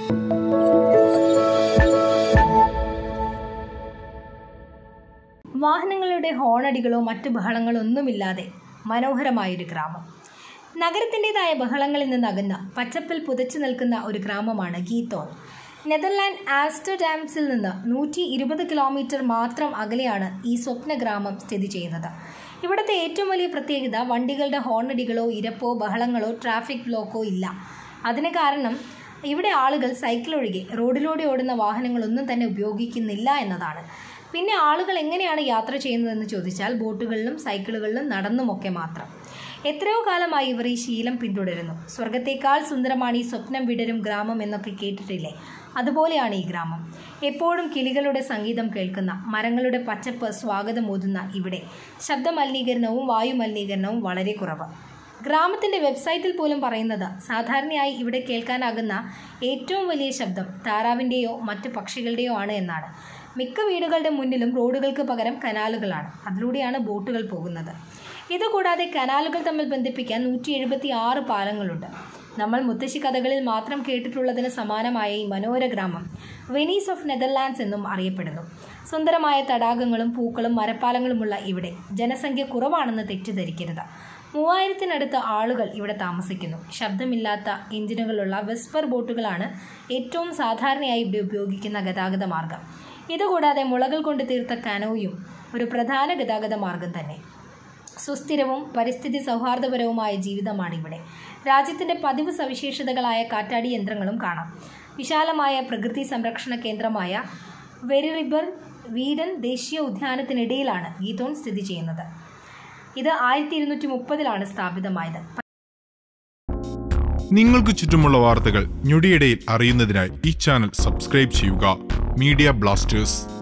വാഹനങ്ങളുടെ ഹോണടികളോ മറ്റു ബഹളങ്ങളോ ഒന്നുമില്ലാതെ മനോഹരമായൊരു ഗ്രാമം നഗരത്തിൻ്റെതായ ബഹളങ്ങളിൽ നിന്ന് അകന്ന പച്ചപ്പിൽ പുതച്ചു നിൽക്കുന്ന ഒരു ഗ്രാമമാണ് ഗീത്തോൺ നെതർലാൻഡ് ആംസ്റ്റർഡാംസിൽ നിന്ന് നൂറ്റി ഇരുപത് കിലോമീറ്റർ മാത്രം അകലെയാണ് ഈ സ്വപ്ന ഗ്രാമം സ്ഥിതി ചെയ്യുന്നത് ഇവിടുത്തെ ഏറ്റവും വലിയ പ്രത്യേകത വണ്ടികളുടെ ഹോണടികളോ ഇരപ്പോ ബഹളങ്ങളോ ട്രാഫിക് ബ്ലോക്കോ ഇല്ല അതിന് കാരണം ഇവിടെ ആളുകൾ സൈക്കിൾ ഒഴികെ റോഡിലൂടെ ഓടുന്ന വാഹനങ്ങളൊന്നും തന്നെ ഉപയോഗിക്കുന്നില്ല എന്നതാണ് പിന്നെ ആളുകൾ എങ്ങനെയാണ് യാത്ര ചെയ്യുന്നതെന്ന് ചോദിച്ചാൽ ബോട്ടുകളിലും സൈക്കിളുകളിലും നടന്നുമൊക്കെ മാത്രം എത്രയോ കാലമായി ഇവർ ഈ ശീലം പിന്തുടരുന്നു സ്വർഗത്തേക്കാൾ സുന്ദരമാണ് ഈ സ്വപ്നം വിടരും ഗ്രാമം എന്നൊക്കെ കേട്ടിട്ടില്ലേ അതുപോലെയാണ് ഈ ഗ്രാമം എപ്പോഴും കിളികളുടെ സംഗീതം കേൾക്കുന്ന മരങ്ങളുടെ പച്ചപ്പ് സ്വാഗതം ഓതുന്ന ഇവിടെ ശബ്ദ മലിനീകരണവും വായു മലിനീകരണവും വളരെ കുറവ് ഗ്രാമത്തിന്റെ വെബ്സൈറ്റിൽ പോലും പറയുന്നത് സാധാരണയായി ഇവിടെ കേൾക്കാനാകുന്ന ഏറ്റവും വലിയ ശബ്ദം താറാവിൻ്റെയോ മറ്റ് പക്ഷികളുടെയോ ആണ് എന്നാണ് മിക്ക വീടുകളുടെ മുന്നിലും റോഡുകൾക്ക് പകരം കനാലുകളാണ് അതിലൂടെയാണ് ബോട്ടുകൾ പോകുന്നത് ഇതുകൂടാതെ കനാലുകൾ തമ്മിൽ ബന്ധിപ്പിക്കാൻ നൂറ്റി എഴുപത്തി ആറ് പാലങ്ങളുണ്ട് നമ്മൾ മുത്തശ്ശി കഥകളിൽ മാത്രം കേട്ടിട്ടുള്ളതിന് സമാനമായ ഈ മനോഹര ഗ്രാമം വെനീസ് ഓഫ് നെതർലാൻഡ്സ് എന്നും അറിയപ്പെടുന്നു സുന്ദരമായ തടാകങ്ങളും പൂക്കളും മരപ്പാലങ്ങളുമുള്ള ഇവിടെ ജനസംഖ്യ കുറവാണെന്ന് തെറ്റിദ്ധരിക്കരുത് മൂവായിരത്തിനടുത്ത് ആളുകൾ ഇവിടെ താമസിക്കുന്നു ശബ്ദമില്ലാത്ത എഞ്ചിനുകളുള്ള വെസ്പർ ബോട്ടുകളാണ് ഏറ്റവും സാധാരണയായി ഇവിടെ ഉപയോഗിക്കുന്ന ഗതാഗത മാർഗം ഇതുകൂടാതെ മുളകൾ കൊണ്ട് തീർത്ത കനോയും ഒരു പ്രധാന ഗതാഗത മാർഗം തന്നെ സുസ്ഥിരവും പരിസ്ഥിതി സൗഹാർദ്ദപരവുമായ ജീവിതമാണ് ഇവിടെ രാജ്യത്തിന്റെ പതിവ് സവിശേഷതകളായ കാറ്റാടി യന്ത്രങ്ങളും കാണാം വിശാലമായ പ്രകൃതി സംരക്ഷണ കേന്ദ്രമായ വെരി റിബർ വീഡൻ ദേശീയ ഉദ്യാനത്തിനിടയിലാണ് ഗീതോൺ സ്ഥിതി ചെയ്യുന്നത് ഇത് ആയിരത്തി ഇരുന്നൂറ്റി മുപ്പതിലാണ് സ്ഥാപിതമായത് നിങ്ങൾക്ക് ചുറ്റുമുള്ള വാർത്തകൾ ഞൊടിയിടയിൽ അറിയുന്നതിനായി ഈ ചാനൽ സബ്സ്ക്രൈബ് ചെയ്യുക മീഡിയ ബ്ലാസ്റ്റേഴ്സ്